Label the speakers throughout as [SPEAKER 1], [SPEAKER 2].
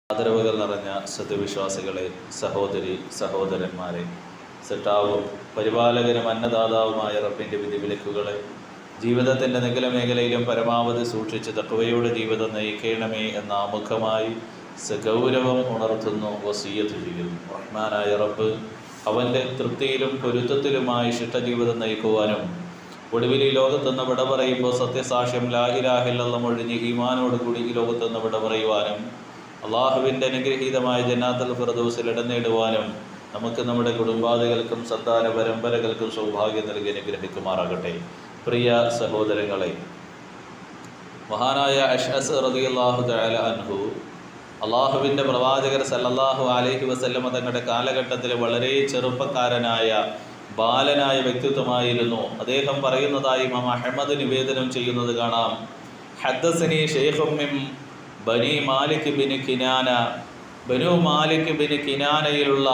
[SPEAKER 1] ആദരവുകൾ നിറഞ്ഞ സത്യവിശ്വാസികളെ സഹോദരി സഹോദരന്മാരെ സെട്ടാവും പരിപാലകനും അന്നദാതാവുമായ റബ്ബിൻ്റെ വിധിവിലക്കുകളെ ജീവിതത്തിൻ്റെ നികല മേഖലയിലും പരമാവധി സൂക്ഷിച്ച് തക്കവയുടെ ജീവിതം നയിക്കണമേ എന്ന ആമുഖമായി സഗൗരവം ഉണർത്തുന്നു വസീയത്ത് ചെയ്യുന്നു റഹ്മാനായ റബ്ബ് അവൻ്റെ തൃപ്തിയിലും പൊരുത്തത്തിലുമായി ശിഷ്ടജീവിതം നയിക്കുവാനും ഒടുവിൽ ഈ ലോകത്തുനിന്ന് വിട പറയുമ്പോൾ സത്യസാക്ഷ്യം ലാഹിലാഹില്ലെല്ലാം ഒഴിഞ്ഞ് ഈമാനോടുകൂടി ഈ ലോകത്തുനിന്ന് വിട പറയുവാനും അള്ളാഹുവിൻ്റെ അനുഗ്രഹീതമായ ജന്നാത്തൽ ഫിറദോസിൽ ഇടം നേടുവാനും നമുക്ക് നമ്മുടെ കുടുംബാദികൾക്കും സന്താന പരമ്പരകൾക്കും സൗഭാഗ്യം നൽകി അനുഗ്രഹിക്കുമാറാകട്ടെ പ്രിയ സഹോദരങ്ങളെ മഹാനായ അഷ്അസ് റളിയല്ലാഹു തആല അൻഹു അള്ളാഹുവിൻ്റെ പ്രവാചകർ സല്ലല്ലാഹു അലൈഹി വസല്ലമ തങ്ങളുടെ കാലഘട്ടത്തിൽ വളരെ ചെറുപ്പക്കാരനായ ബാലനായ വ്യക്തിത്വമായിരുന്നു അദ്ദേഹം പറയുന്നതായി ഇമാം അഹമ്മദ് നിവേദനം ചെയ്യുന്നത് കാണാം ഹദ്ദസനി ഷെയ്ഖും മിൻ Bani Malik bin Kinana Banu Malik bin കിനാനയിലുള്ള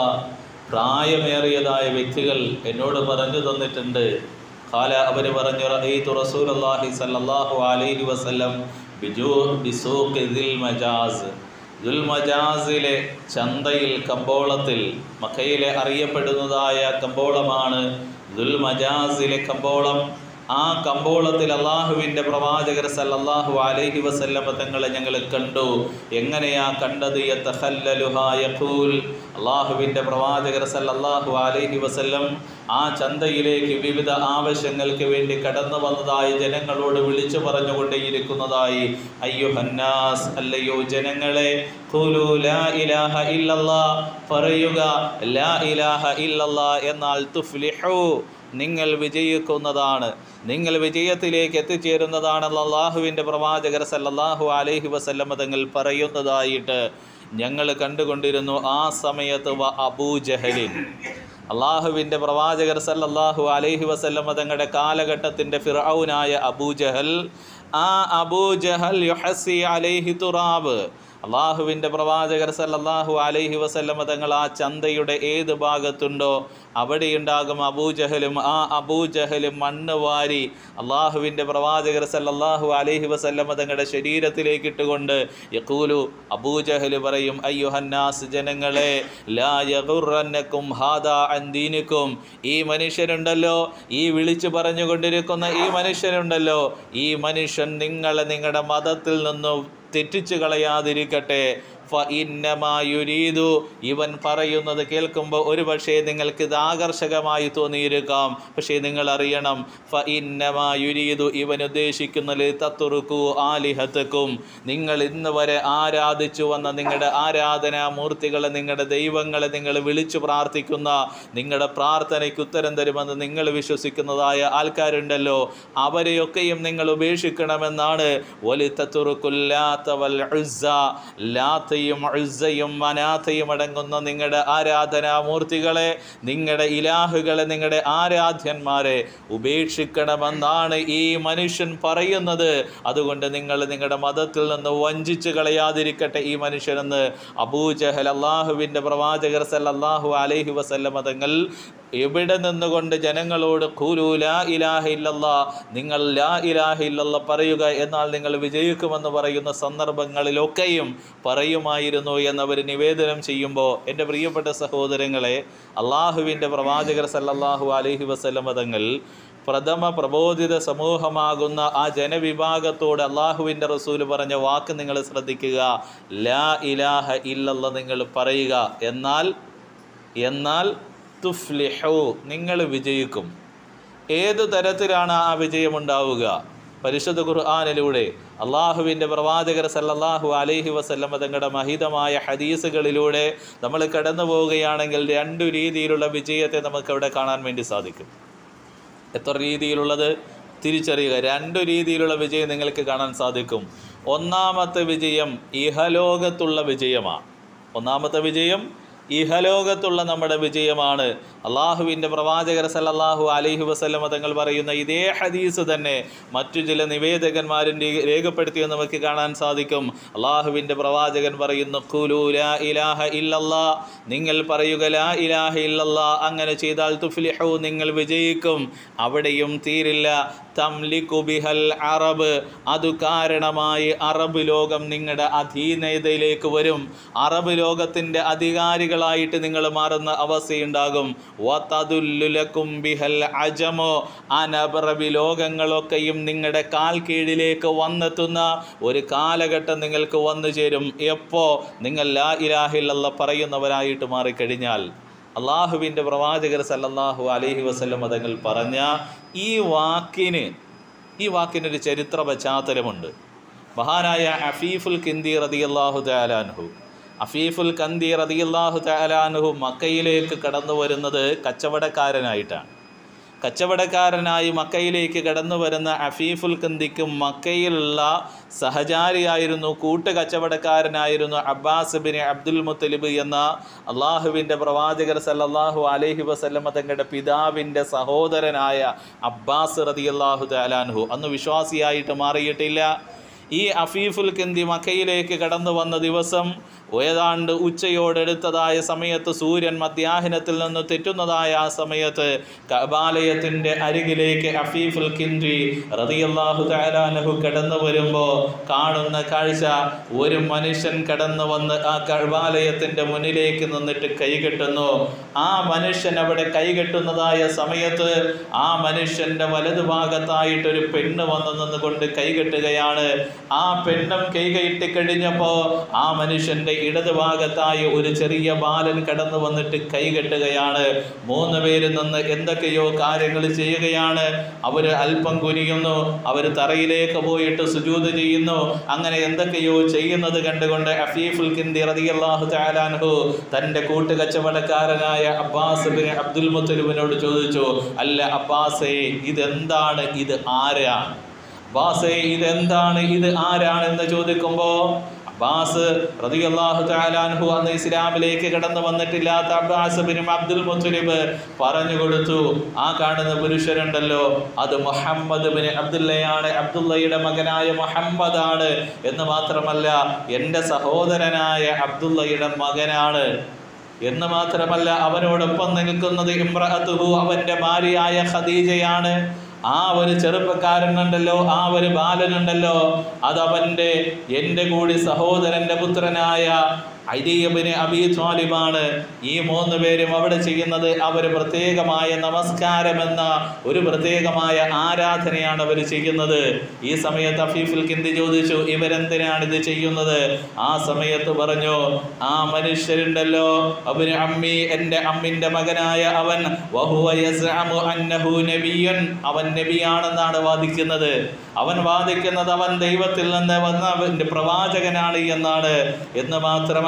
[SPEAKER 1] പ്രായമേറിയതായ വ്യക്തികൾ എന്നോട് പറഞ്ഞു തന്നിട്ടുണ്ട് കാല അവർ പറഞ്ഞു റഹീത്തു റസൂലുള്ളാഹി സല്ലല്ലാഹു അലൈഹി വസല്ലം ബിജൂ ബിസൂഖ് ദിൽ മജാസ് ദുൽ മജാസിലെ ചന്തയിൽ കമ്പോളത്തിൽ മക്കയിലെ അറിയപ്പെടുന്നതായ കമ്പോളമാണ് ദുൽ മജാസിലെ കമ്പോളം ആ കമ്പോളത്തിൽ അള്ളാഹുവിൻ്റെ പ്രവാചകർ സല്ലല്ലാഹു അലൈഹി വസല്ലമ തങ്ങളെ ഞങ്ങൾ കണ്ടു എങ്ങനെയാ കണ്ടത് യതഖല്ലലുഹാ യഖൂൽ അള്ളാഹുവിൻ്റെ പ്രവാചകർ സല്ലല്ലാഹു അലൈഹി വസല്ലം ആ ചന്തയിലേക്ക് വിവിധ ആവശ്യങ്ങൾക്ക് വേണ്ടി കടന്നു വന്നതായി ജനങ്ങളോട് വിളിച്ചു പറഞ്ഞുകൊണ്ടേയിരിക്കുന്നതായി അയ്യോ ഹന്നാസ് അല്ലയോ ജനങ്ങളെ ഖുലു ലാ ഇലാഹ ഇല്ലല്ലാ പറയുക ലാ ഇലാഹ ഇല്ലല്ലാ എന്നാൽ തുഫ്ലിഹു നിങ്ങൾ വിജയിക്കുന്നതാണ് നിങ്ങൾ വിജയത്തിലേക്ക് എത്തിച്ചേരുന്നതാണ് അള്ളാഹുവിൻ്റെ പ്രവാചകർ സല്ലല്ലാഹു അലൈഹി വസല്ലമ തങ്ങൾ പറയുന്നതായിട്ട് ഞങ്ങൾ കണ്ടുകൊണ്ടിരുന്നു ആ സമയത്ത് വ അബൂജഹലിൻ അള്ളാഹുവിൻ്റെ പ്രവാചകർ സല്ലല്ലാഹു അലൈഹി വസല്ലമ തങ്ങളുടെ കാലഘട്ടത്തിൻ്റെ ഫിറൌനായ അബൂജഹൽ ആ അബൂജഹൽ യുഹസി അലൈഹി തുറാബ് അള്ളാഹുവിൻ്റെ പ്രവാചകർ സല്ലല്ലാഹു അലൈഹി വസല്ലമ തങ്ങൾ ആ ചന്തയുടെ ഏത് ഭാഗത്തുണ്ടോ അവിടെയുണ്ടാകും അബൂജഹലും ആ അബൂജഹലും മണ്ണ് വാരി അള്ളാഹുവിൻ്റെ പ്രവാചകർ സല്ലല്ലാഹു അലൈഹി വസല്ലമ തങ്ങളുടെ ശരീരത്തിലേക്ക് ഇട്ടുകൊണ്ട് യക്കൂലു അബൂജഹൽ പറയും അയ്യുഹന്നാസ് ജനങ്ങളെ ലാ യഗുറന്നക്കും ഹാദാ അൻദീനിക്കും ഈ മനുഷ്യനുണ്ടല്ലോ ഈ വിളിച്ചു പറഞ്ഞുകൊണ്ടിരിക്കുന്ന ഈ മനുഷ്യനുണ്ടല്ലോ ഈ മനുഷ്യൻ നിങ്ങളെ നിങ്ങളുടെ മതത്തിൽ നിന്നും തെറ്റിച്ചു കളയാതിരിക്കട്ടെ ഫഇന്നമായുരീതു ഇവൻ പറയുന്നത് കേൾക്കുമ്പോൾ ഒരു പക്ഷേ നിങ്ങൾക്ക് ഇത് ആകർഷകമായി തോന്നിയിരിക്കാം പക്ഷേ നിങ്ങൾ അറിയണം ഫഇന്നമായുരീതു ഇവൻ ഉദ്ദേശിക്കുന്നത് തത്തുറുക്കു ആലിഹത്തക്കും നിങ്ങൾ ഇന്ന് വരെ ആരാധിച്ചു വന്ന നിങ്ങളുടെ ആരാധനാമൂർത്തികളെ നിങ്ങളുടെ ദൈവങ്ങളെ നിങ്ങൾ വിളിച്ചു പ്രാർത്ഥിക്കുന്ന നിങ്ങളുടെ പ്രാർത്ഥനയ്ക്ക് ഉത്തരം തരുമെന്ന് നിങ്ങൾ വിശ്വസിക്കുന്നതായ ആൾക്കാരുണ്ടല്ലോ അവരെയൊക്കെയും നിങ്ങൾ ഉപേക്ഷിക്കണമെന്നാണ് വലിത്തത്തുറുക്കുല്ലാത്ത വൽ ഉസ്സ ലാത്തയും ഉസ്സയും മനാത്തയും അടങ്ങുന്ന നിങ്ങളുടെ ആരാധനാമൂർത്തികളെ നിങ്ങളുടെ ഇലാഹുകളെ നിങ്ങളുടെ ആരാധ്യന്മാരെ ഉപേക്ഷിക്കണമെന്നാണ് ഈ മനുഷ്യൻ പറയുന്നത് അതുകൊണ്ട് നിങ്ങൾ നിങ്ങളുടെ മതത്തിൽ നിന്ന് വഞ്ചിച്ച് കളയാതിരിക്കട്ടെ ഈ മനുഷ്യനെന്ന് അബൂജഹൽ അള്ളാഹുവിൻ്റെ പ്രവാചകർ സല്ലല്ലാഹു അലൈഹി വസല്ലമ തങ്ങൾ എവിടെ നിന്നുകൊണ്ട് ജനങ്ങളോട് ഖൂലു ലാ ഇലാഹ ഇല്ലല്ലാ നിങ്ങൾ ലാ ഇലാഹ ഇല്ലല്ല പറയുക എന്നാൽ നിങ്ങൾ വിജയിക്കുമെന്ന് പറയുന്ന സന്ദർഭങ്ങളിലൊക്കെയും പറയുമായിരുന്നു എന്നവർ നിവേദനം ചെയ്യുമ്പോൾ എൻ്റെ പ്രിയപ്പെട്ട സഹോദരങ്ങളെ അള്ളാഹുവിൻ്റെ പ്രവാചകർ സല്ലല്ലാഹു അലൈഹി വസല്ലമ തങ്ങൾ പ്രഥമ പ്രബോധിത സമൂഹമാകുന്ന ആ ജനവിഭാഗത്തോട് അള്ളാഹുവിൻ്റെ റസൂല് പറഞ്ഞ വാക്ക് നിങ്ങൾ ശ്രദ്ധിക്കുക ലാ ഇലാഹ ഇല്ലല്ല നിങ്ങൾ പറയുക എന്നാൽ എന്നാൽ തുഫ്ലിഹു നിങ്ങൾ വിജയിക്കും ഏതു തരത്തിലാണ് ആ വിജയമുണ്ടാവുക പരിശുദ്ധ ഖുർആാനിലൂടെ അള്ളാഹുവിൻ്റെ പ്രവാചകർ സല്ലല്ലാഹു അലൈഹി വസല്ലമ തങ്ങളുടെ മഹിതമായ ഹദീസുകളിലൂടെ നമ്മൾ കടന്നു പോവുകയാണെങ്കിൽ രണ്ടു രീതിയിലുള്ള വിജയത്തെ നമുക്ക് അവിടെ കാണാൻ വേണ്ടി സാധിക്കും എത്ര രീതിയിലുള്ളത് തിരിച്ചറിയുക രണ്ടു രീതിയിലുള്ള വിജയം നിങ്ങൾക്ക് കാണാൻ സാധിക്കും ഒന്നാമത്തെ വിജയം ഇഹലോകത്തുള്ള വിജയമാണ് ഒന്നാമത്തെ വിജയം ഇഹലോകത്തുള്ള നമ്മുടെ വിജയമാണ് അള്ളാഹുവിൻ്റെ പ്രവാചകർ സല്ലല്ലാഹു അലൈഹി വസല്ലമ തങ്ങൾ പറയുന്ന ഇതേ ഹദീസ് തന്നെ മറ്റു ചില നിവേദകന്മാരിൻ്റെ രേഖപ്പെടുത്തിയെന്ന് നമുക്ക് കാണാൻ സാധിക്കും അള്ളാഹുവിൻ്റെ പ്രവാചകൻ പറയുന്നു ഖുലു ലാ ഇലാഹ ഇല്ലല്ലാ നിങ്ങൾ പറയുക ലാ ഇലാഹ ഇല്ലല്ലാ അങ്ങനെ ചെയ്താൽ തുഫ്ലിഹു നിങ്ങൾ വിജയിക്കും അവിടെയും തീരില്ല തംലിക്കു ബിഹൽ അറബ് അത് കാരണമായി അറബ് ലോകം നിങ്ങളുടെ അധീനതയിലേക്ക് വരും അറബ് ലോകത്തിൻ്റെ അധികാരികളായിട്ട് നിങ്ങൾ മാറുന്ന അവസ്ഥയുണ്ടാകും വതദുല്ലുലക്കും ബിഹൽ അജമോ അനബറബി ലോകങ്ങളൊക്കെയും നിങ്ങളുടെ കാൽ കീഴിലേക്ക് വന്നെത്തുന്ന ഒരു കാലഘട്ടം നിങ്ങൾക്ക് വന്നു ചേരും എപ്പോ നിങ്ങൾ ലാ ഇലാഹില്ല പറയുന്നവരായിട്ട് മാറിക്കഴിഞ്ഞാൽ അള്ളാഹുവിൻ്റെ പ്രവാചകർ സല്ലല്ലാഹു അലൈഹി വസല്ലം തങ്ങൾ പറഞ്ഞ ഈ വാക്കിന് ഈ വാക്കിനൊരു ചരിത്ര പശ്ചാത്തലമുണ്ട് മഹാനായ അഫീഫുൽ കിന്തി റതിയല്ലാഹു തയാലാൻഹു അഫീഫുൽ കന്തി റതിയല്ലാഹു തയാലാൻഹു മക്കയിലേക്ക് കടന്നു വരുന്നത് കച്ചവടക്കാരനായിട്ടാണ് കച്ചവടക്കാരനായി മക്കയിലേക്ക് കടന്നു വരുന്ന അഫീഫുൽ കന്തിക്കും മക്കയിലുള്ള സഹചാരിയായിരുന്നു കൂട്ട് കച്ചവടക്കാരനായിരുന്നു അബ്ബാസ് ബിൻ അബ്ദുൽ മുത്തലിബ് എന്ന അള്ളാഹുവിൻ്റെ പ്രവാചകർ സല്ലല്ലാഹു അലൈഹി വസല്ലമ തങ്ങളുടെ പിതാവിൻ്റെ സഹോദരനായ അബ്ബാസ് റതിയല്ലാഹു തലാൻഹു അന്ന് വിശ്വാസിയായിട്ട് മാറിയിട്ടില്ല ഈ അഫീഫുൽ കന്തി മക്കയിലേക്ക് കടന്നു വന്ന ദിവസം ഏതാണ്ട് ഉച്ചയോടെടുത്തതായ സമയത്ത് സൂര്യൻ മധ്യാഹ്നത്തിൽ നിന്ന് തെറ്റുന്നതായ ആ സമയത്ത് കബാലയത്തിൻ്റെ അരികിലേക്ക് അഫീഫുൽ കിന്തി റതിയല്ലാഹു തലാനഹു കടന്നു വരുമ്പോൾ കാണുന്ന കാഴ്ച ഒരു മനുഷ്യൻ കടന്നു വന്ന് ആ കബാലയത്തിൻ്റെ മുന്നിലേക്ക് നിന്നിട്ട് കൈകെട്ടുന്നു ആ മനുഷ്യൻ അവിടെ കൈകെട്ടുന്നതായ സമയത്ത് ആ മനുഷ്യൻ്റെ വലതുഭാഗത്തായിട്ട് ഒരു പെണ്ണ് വന്നു നിന്നുകൊണ്ട് കൈകെട്ടുകയാണ് ആ പെണ്ണും കൈകെട്ടി കഴിഞ്ഞപ്പോൾ ആ മനുഷ്യൻ്റെ ഇടതുഭാഗത്തായി ഒരു ചെറിയ ബാലൻ കടന്നു വന്നിട്ട് കൈകെട്ടുകയാണ് മൂന്ന് പേര് നിന്ന് എന്തൊക്കെയോ കാര്യങ്ങൾ ചെയ്യുകയാണ് അവർ അല്പം കുനിയുന്നു അവർ തറയിലേക്ക് പോയിട്ട് സുജൂത് ചെയ്യുന്നു അങ്ങനെ എന്തൊക്കെയോ ചെയ്യുന്നത് കണ്ടുകൊണ്ട് അഫീഫുൽ കിന്തി റളിയല്ലാഹു തആലാൻഹു തൻ്റെ കൂട്ടുകച്ചവടക്കാരനായ അബ്ബാസ് ബിൻ അബ്ദുൽ മുത്തലിബിനോട് ചോദിച്ചു അല്ല അബ്ബാസേ ഇതെന്താണ് ഇത് ആരാണ് അബ്ബാസേ ഇതെന്താണ് ഇത് ആരാണെന്ന് ചോദിക്കുമ്പോൾ അബ്ബാസ് റളിയല്ലാഹു തആലാൻഹു അന്ന് ഇസ്ലാമിലേക്ക് കടന്നു വന്നിട്ടില്ലാത്ത അബ്ബാസ് ബിൻ അബ്ദുൽ മുത്തലിബ് പറഞ്ഞു കൊടുത്തു ആ കാണുന്ന പുരുഷനുണ്ടല്ലോ അത് മുഹമ്മദ് ബിൻ അബ്ദുല്ലയാണ് അബ്ദുള്ളയുടെ മകനായ മുഹമ്മദാണ് എന്ന് മാത്രമല്ല എൻ്റെ സഹോദരനായ അബ്ദുള്ളയുടെ മകനാണ് എന്ന് മാത്രമല്ല അവനോടൊപ്പം നിൽക്കുന്നത് ഇമ്രഅത്തുഹു അവൻ്റെ ഭാര്യയായ ഖദീജയാണ് ആ ഒരു ചെറുപ്പക്കാരനുണ്ടല്ലോ ആ ഒരു ബാലനുണ്ടല്ലോ അതവൻ്റെ എൻ്റെ കൂടി സഹോദരൻ്റെ പുത്രനായ ഐദിയബിന് അബി ത്വാലിബാണ് ഈ മൂന്ന് പേരും അവിടെ ചെയ്യുന്നത് അവർ പ്രത്യേകമായ നമസ്കാരം എന്ന ഒരു പ്രത്യേകമായ ആരാധനയാണ് അവർ ചെയ്യുന്നത് ഈ സമയത്ത് അഫീഫുൽ കിന്തി ചോദിച്ചു ഇവരെന്തിനാണ് ഇത് ചെയ്യുന്നത് ആ സമയത്ത് പറഞ്ഞു ആ മനുഷ്യരുണ്ടല്ലോ അവന് അമ്മി എൻ്റെ അമ്മിൻ്റെ മകനായ അവൻ വഹുവ യസ്അമു അന്നഹു നബിയ്യൻ അവൻ നബിയാണെന്നാണ് വാദിക്കുന്നത് അവൻ വാദിക്കുന്നത് അവൻ ദൈവത്തിൽ നിന്ന് വന്ന അവൻ്റെ പ്രവാചകനാണ് എന്നാണ് എന്ന് മാത്രമല്ല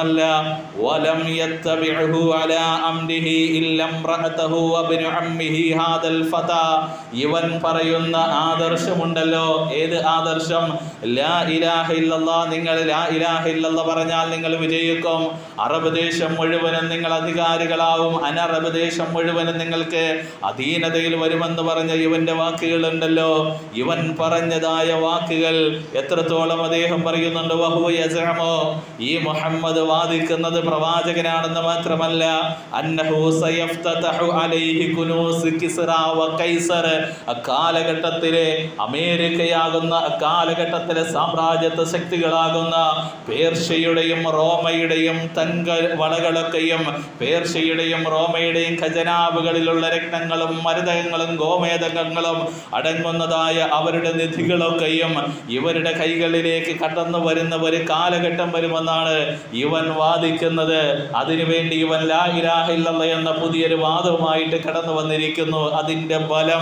[SPEAKER 1] വലം യത്തബിഉഹു അലാ അംരിഹി ഇല്ല ഇംറഅതഹു വബ്നു അമ്മിഹി ഹാദൽ ഫതാ ഇവൻ പറയുന്ന ആദർശമുണ്ടല്ലോ ഏത് ആദർശം ലാ ഇലാഹ ഇല്ലല്ലാ നിങ്ങൾ ലാ ഇലാഹ ഇല്ലല്ലാ പറഞ്ഞാൽ നിങ്ങൾ വിജയിക്കും അറബ് ദേശം മുഴുവനും നിങ്ങൾ അധികാരികളാവും അനറബ് ദേശം മുഴുവനും നിങ്ങൾക്ക് അധീനതയിൽ വരുമെന്ന് പറഞ്ഞ ഇവന്റെ വാക്കുകളുണ്ടല്ലോ ഇവൻ പറഞ്ഞതായ വാക്കുകൾ എത്രത്തോളം അദ്ദേഹം പറയുന്നുണ്ട് വഹു യസഅമു ഈ മുഹമ്മദ് വാദിക്കുന്നത് പ്രവാചകനാണെന്ന് മാത്രമല്ല അന്നഹു സയഫ്തതഹു അലൈഹി കുനൂസ് കിസ്റ വ കൈസർ അക്കാലഘട്ടത്തിലെ അമേരിക്കയാകുന്ന അക്കാലഘട്ടത്തിലെ സാമ്രാജ്യത്വ ശക്തികളാകുന്ന പേർഷ്യയുടെയും റോമയുടെയും തങ്ക വളകളൊക്കെയും പേർഷ്യയുടെയും റോമയുടെയും ഖജനാവുകളിലുള്ള രത്നങ്ങളും മരുതകങ്ങളും ഗോമേതകങ്ങളും അടങ്ങുന്നതായ അവരുടെ നിധികളൊക്കെയും ഇവരുടെ കൈകളിലേക്ക് കടന്നു വരുന്ന ഒരു കാലഘട്ടം വരുമെന്നാണ് ഇവൻ വാദിക്കുന്നത് അതിനുവേണ്ടി ഇവൻ ലാ ഇലാഹ ഇല്ലല്ലാഹ് എന്ന പുതിയൊരു വാദവുമായിട്ട് കടന്നു വന്നിരിക്കുന്നു അതിൻ്റെ ബലം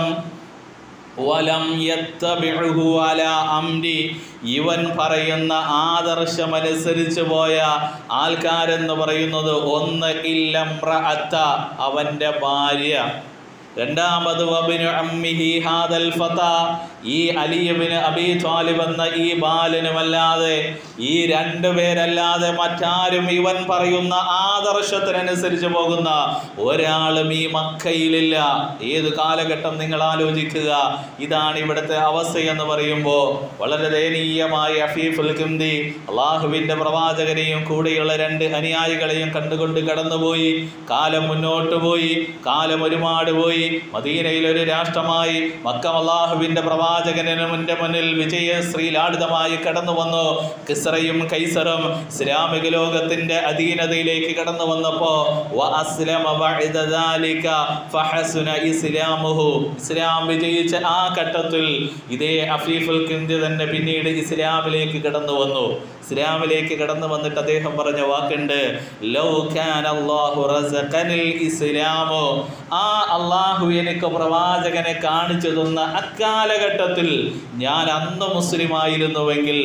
[SPEAKER 1] വലം യത്തബിഉഹു അലാ അംരി ഇവൻ പറയുന്ന ആദർശമനുസരിച്ച് പോയ ആൾക്കാരെന്ന് പറയുന്നത് ഒന്ന് ഇല്ലംറഅത്ത അവൻ്റെ ഭാര്യ രണ്ടാമത് വബിനു അമ്മിഹി ഹാദൽ ഫതാ ഈ അലിയബിന് അബി ത്വാലിബ് എന്ന ഈ ബാലനുമല്ലാതെ ഈ രണ്ടു പേരല്ലാതെ മറ്റാരും ഇവൻ പറയുന്ന ആദർശത്തിനനുസരിച്ച് പോകുന്ന ഒരാളും ഈ മക്കയിലില്ല ഏത് കാലഘട്ടം നിങ്ങൾ ആലോചിക്കുക ഇതാണ് ഇവിടുത്തെ അവസ്ഥയെന്ന് പറയുമ്പോൾ വളരെ ദയനീയമായി അഫീഫുൽ കിന്തി അള്ളാഹുവിൻ്റെ പ്രവാചകനെയും കൂടെയുള്ള രണ്ട് അനുയായികളെയും കണ്ടുകൊണ്ട് കടന്നുപോയി കാലം മുന്നോട്ട് പോയി കാലം ഒരുപാട് പോയി മദീനയിൽ ഒരു രാഷ്ട്രമായി മക്ക അള്ളാഹുവിൻ്റെ പ്രവാചക പ്രവാചകനും എൻ്റെ മുന്നിൽ വിജയ ശ്രീലാളിതമായി കടന്നു വന്നു കിസ്റയും കൈസറും ഇസ്ലാമിക ലോകത്തിന്റെ അധീനതയിലേക്ക് കടന്നു വന്നപ്പോ വഅസ്ലമ ബഅദ ദാലിക ഫഹസുന ഇസ്ലാമുഹു ഇസ്ലാം വിജയിച്ച ആ ഘട്ടത്തിൽ ഇതേ അഫീഫുൽ കിന്ദി തന്നെ പിന്നീട് ഇസ്ലാമിലേക്ക് കടന്നു വന്നു ഇസ്ലാമിലേക്ക് കടന്നു വന്നിട്ട് അദ്ദേഹം പറഞ്ഞ വാക്കുണ്ട് ലൗ കാന അല്ലാഹു റസഖനിൽ ഇസ്ലാമു ആ അള്ളാഹു എനിക്ക് പ്രവാചകനെ കാണിച്ചു തന്ന അക്കാലഘട്ടത്തിൽ ഞാൻ അന്ന് മുസ്ലിമായിരുന്നുവെങ്കിൽ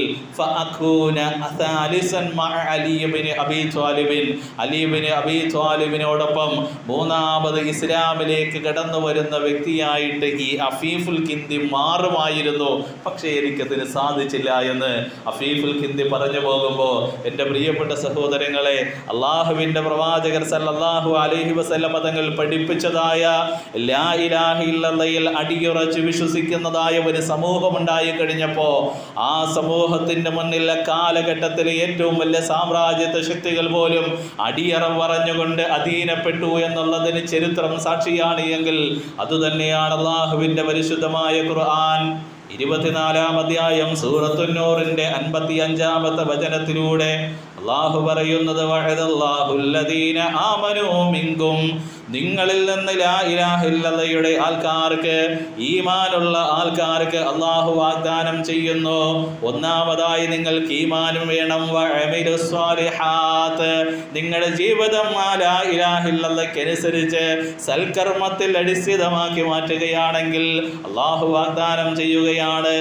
[SPEAKER 1] ഫഅകൂന അസാലിസൻ മഅ അലി ഇബ്നു അബീ ത്വാലിബിൻ അലി ഇബ്നു അബീ ത്വാലിബിനോടൊപ്പം മൂന്നാമത് ഇസ്ലാമിലേക്ക് കടന്നു വരുന്ന വ്യക്തിയായിട്ട് ഈ അഫീഫുൽ കിന്ദി മാറുമായിരുന്നു പക്ഷേ എനിക്കതിന് സാധിച്ചില്ല എന്ന് അഫീഫുൽ കിന്ദി പറഞ്ഞു പോകുമ്പോൾ എൻ്റെ പ്രിയപ്പെട്ട സഹോദരങ്ങളെ അള്ളാഹുവിൻ്റെ പ്രവാചകർ സല്ലല്ലാഹു അലൈഹി വസല്ലമ തങ്ങൾ പഠിപ്പിച്ചതായ ലാ ഇലാഹ ഇല്ലല്ലയിൽ അടിയുറച്ച് വിശ്വസിക്കുന്നതായ ഒരു സമൂഹം ഉണ്ടായി കഴിഞ്ഞപ്പോൾ ആ സമൂഹത്തിൻ്റെ മുന്നിൽ കാലഘട്ടത്തിൽ ഏറ്റവും വലിയ സാമ്രാജ്യത്വ ശക്തികൾ പോലും അടിയറ പറഞ്ഞുകൊണ്ട് അധീനപ്പെട്ടു എന്നുള്ളതിന് ചരിത്രം സാക്ഷിയാണ് എങ്കിൽ അതുതന്നെയാണ് അള്ളാഹുവിൻ്റെ പരിശുദ്ധമായ ഖുർആൻ ഇരുപത്തിനാലാം അധ്യായം സൂറത്തുന്നൂറിന്റെ അൻപത്തി അഞ്ചാമത്തെ വചനത്തിലൂടെ അള്ളാഹു പറയുന്നത് വഅദല്ലാഹുല്ലദീന ആമനൂ മിൻകും നിങ്ങളിൽ നിന്ന് ലാ ഇലാഹ ഇല്ലല്ലയുടെ ആൾക്കാർക്ക് ഈമാനുള്ള ആൾക്കാർക്ക് അള്ളാഹു വാഗ്ദാനം ചെയ്യുന്നു ഒന്നാമതായി നിങ്ങൾക്ക് ഈമാനും വേണം വഅമിലു സ്വാലിഹാത്ത് നിങ്ങളുടെ ജീവിതം ആ ലാ ഇലാഹ ഇല്ലല്ലയ്ക്കനുസരിച്ച് സൽക്കർമ്മത്തിൽ അടിസ്ഥിതമാക്കി മാറ്റുകയാണെങ്കിൽ അള്ളാഹു വാഗ്ദാനം ചെയ്യുകയാണ്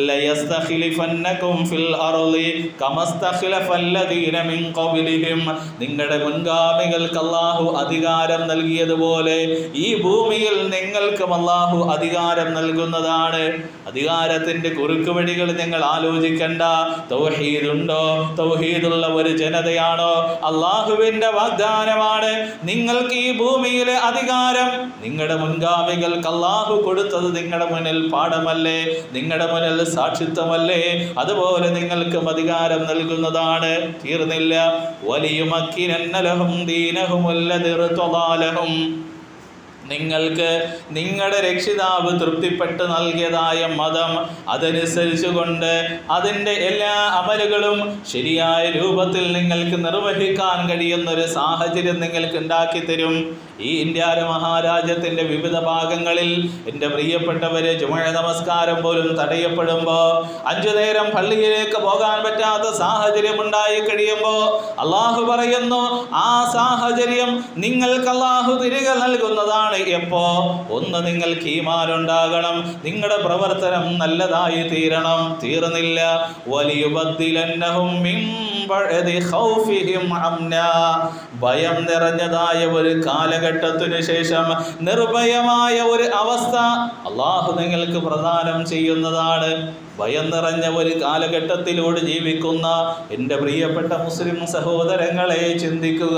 [SPEAKER 1] ലയസ്തഖ്ലിഫന്നകും ഫിൽ അർളി കമസ്തഖ്ലഫല്ലദീന മിൻ ഖബ്ലിഹിം നിങ്ങളുടെ മുൻഗാമികൾക്ക് അള്ളാഹു അധികാരം നൽകിയതുപോലെ ഈ ഭൂമിയിൽ നിങ്ങൾക്കും അള്ളാഹു അധികാരം നൽകുന്നതാണ് അധികാരത്തിന്റെ കുറുക്ക് വഴികൾ നിങ്ങൾ ആലോചിക്കണ്ട തൗഹീദുണ്ടോ തൗഹീദുള്ള ഒരു ജനതയാണോ അള്ളാഹുവിന്റെ വാഗ്ദാനമാണ് നിങ്ങൾക്ക് ഈ ഭൂമിയിലെ അധികാരം നിങ്ങളുടെ മുൻഗാമികൾക്ക് അള്ളാഹു കൊടുത്തത് നിങ്ങളുടെ മുന്നിൽ പാഠമല്ലേ നിങ്ങളുടെ മുന്നിൽ സാക്ഷിത്വമല്ലേ അതുപോലെ നിങ്ങൾക്കും അധികാരം നൽകുന്നതാണ് തീർന്നില്ല വലിയുമക്കിനന്നലഹും ദീനഹുമുല്ലതിർത്തലാലഹും നിങ്ങൾക്ക് നിങ്ങളുടെ രക്ഷിതാവ് തൃപ്തിപ്പെട്ട് നൽകിയതായ മതം അതനുസരിച്ച് കൊണ്ട് അതിൻ്റെ എല്ലാ അമലുകളും ശരിയായ രൂപത്തിൽ നിങ്ങൾക്ക് നിർവഹിക്കാൻ കഴിയുന്ന ഒരു സാഹചര്യം നിങ്ങൾക്ക് ഉണ്ടാക്കി തരും ഈ ഇന്ത്യ മഹാരാജ്യത്തിൻ്റെ വിവിധ ഭാഗങ്ങളിൽ എൻ്റെ പ്രിയപ്പെട്ടവരെ ചുമഴ നമസ്കാരം പോലും തടയപ്പെടുമ്പോൾ അഞ്ചു നേരം പള്ളിയിലേക്ക് പോകാൻ പറ്റാത്ത സാഹചര്യം ഉണ്ടായി കഴിയുമ്പോൾ അള്ളാഹു പറയുന്നു ആ സാഹചര്യം നിങ്ങൾക്ക് അള്ളാഹു തിരികെ നൽകുന്നതാണ് എപ്പോ ഒന്ന് നിങ്ങൾക്ക് ഈമാനുണ്ടാകണം നിങ്ങളുടെ പ്രവർത്തനം നല്ലതായി തീരണം തീർന്നില്ല വലിയുബദ്ദിലന്നഹും മിൻ ബഅദി ഖൗഫിഹിം അംനാ ഭയം നിറഞ്ഞതായ ഒരു കാലഘട്ടത്തിനു ശേഷം നിർഭയമായ ഒരു അവസ്ഥ അള്ളാഹു നിങ്ങൾക്ക് പ്രദാനം ചെയ്യുന്നതാണ് ഭയം നിറഞ്ഞ ഒരു കാലഘട്ടത്തിലൂടെ ജീവിക്കുന്ന എൻ്റെ പ്രിയപ്പെട്ട മുസ്ലിം സഹോദരങ്ങളെ ചിന്തിക്കുക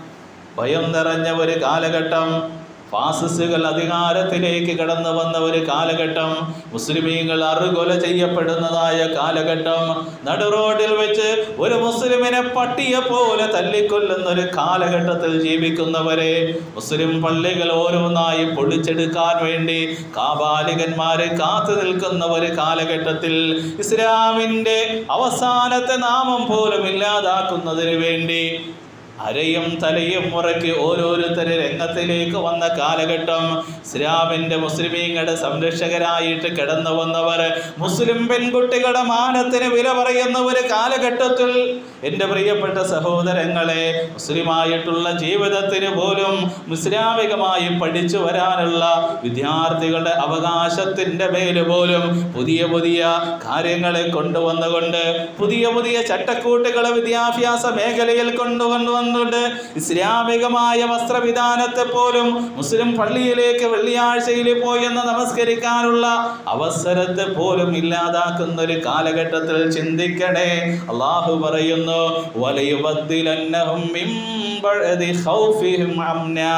[SPEAKER 1] ഭയം നിറഞ്ഞ ഒരു കാലഘട്ടം ഫാസിസ്റ്റുകൾ അധികാരത്തിലേക്ക് കടന്നു വന്ന ഒരു കാലഘട്ടം മുസ്ലിമീങ്ങൾ അറുകൊല ചെയ്യപ്പെടുന്നതായ കാലഘട്ടം നടുറോഡിൽ വെച്ച് ഒരു മുസ്ലിമിനെ പട്ടിയെ പോലെ തല്ലിക്കൊല്ലുന്ന ഒരു കാലഘട്ടത്തിൽ ജീവിക്കുന്നവരെ മുസ്ലിം പള്ളികൾ ഓരോന്നായി പൊളിച്ചെടുക്കാൻ വേണ്ടി കാബാലികന്മാരെ കാത്തു നിൽക്കുന്ന ഒരു കാലഘട്ടത്തിൽ ഇസ്ലാമിൻ്റെ അവസാനത്തെ നാമം പോലും ഇല്ലാതാക്കുന്നതിന് വേണ്ടി അരയും തലയും മുറയ്ക്ക് ഓരോരുത്തര് രംഗത്തിലേക്ക് വന്ന കാലഘട്ടം ഇസ്ലാമിന്റെ മുസ്ലിമീങ്ങളുടെ സംരക്ഷകരായിട്ട് കിടന്നു വന്നവർ മുസ്ലിം പെൺകുട്ടികളുടെ മാനത്തിന് വില പറയുന്ന ഒരു കാലഘട്ടത്തിൽ എൻ്റെ പ്രിയപ്പെട്ട സഹോദരങ്ങളെ മുസ്ലിമായിട്ടുള്ള ജീവിതത്തിന് പോലും ഇസ്ലാമികമായി പഠിച്ചു വരാനുള്ള വിദ്യാർത്ഥികളുടെ അവകാശത്തിൻ്റെ മേല് പോലും പുതിയ പുതിയ കാര്യങ്ങളെ കൊണ്ടുവന്നുകൊണ്ട് പുതിയ പുതിയ ചട്ടക്കൂട്ടുകളെ വിദ്യാഭ്യാസ മേഖലയിൽ കൊണ്ടുവന്നുകൊണ്ട് ഇസ്ലാമികമായ വസ്ത്രവിധാനത്തെ പോലും മുസ്ലിം പള്ളിയിലേക്ക് വെള്ളിയാഴ്ചയിൽ പോയെന്ന് നമസ്കരിക്കാനുള്ള അവസരത്തെ പോലും ഇല്ലാതാക്കുന്ന ഒരു കാലഘട്ടത്തിൽ ചിന്തിക്കണേ അള്ളാഹു പറയുന്നു വലയുബദ്ദിലന്നഹും മിൻ ബഅദി ഖൗഫിഹിം അംനാ